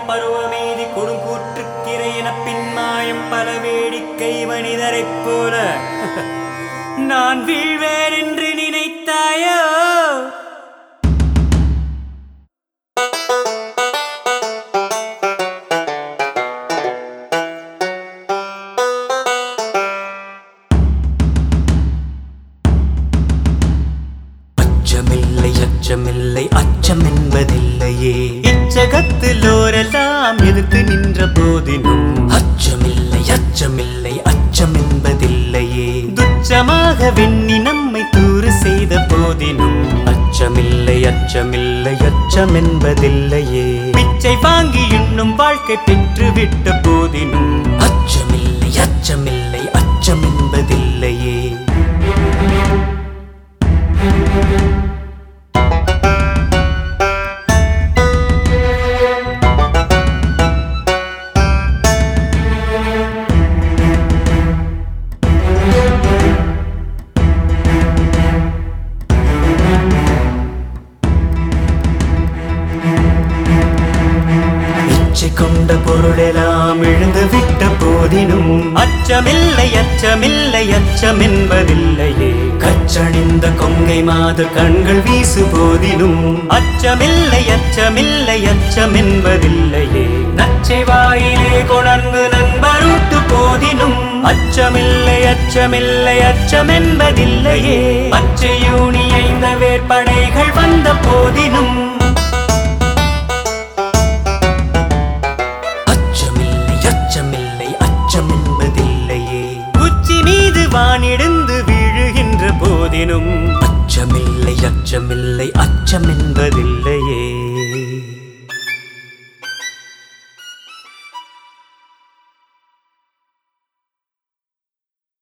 பருவமேதி கொடுங்கூற்றுக்கிரை என பின்மாயம் பல வேடிக்கை மனிதரைப் போல நான் வீழ்வேன் என்று நினைத்தாயோ அச்சமில்லை அச்சமில்லை அச்சம் என்பதில்லையே இச்சகத்திலோரெல்லாம் எதிர்த்து நின்ற போதினும் அச்சமில்லை அச்சமில்லை அச்சம் என்பதில்லையே துச்சமாக வெண்ணி நம்மை தூறு செய்த போதினும் அச்சமில்லை அச்சமில்லை அச்சம் என்பதில்லையே பிச்சை வாங்கி இன்னும் வாழ்க்கை பெற்று விட்ட போதினும் அச்சமில்லை அச்சமில்லை அச்சம் என்பதில்லையே இச்சை கொண்ட பொருளெல்லாம் எழுந்து விட்ட போதினும் அச்சமில்லை அச்சமில்லை அச்சம் என்பதில்லையே கச்சணிந்த கொங்கை மாத கண்கள் வீசு போதினும் அச்சமில்லை அச்சமில்லை அச்சம் என்பதில்லையே நச்சை வாயிலே கொணர்ந்து நண்பருட்டு போதினும் அச்சமில்லை அச்சமில்லை அச்சம் என்பதில்லையே பச்சை யூனி ஐந்த வேற்படைகள் வந்த போதினும் அச்சமில்லை அச்சமில்லை அச்சம் என்பதில்லையே உச்சி மீது வானிடுந்து வீழுகின்ற போதினும் அச்சமில்லை அச்சமில்லை அச்சம் என்பதில்லையே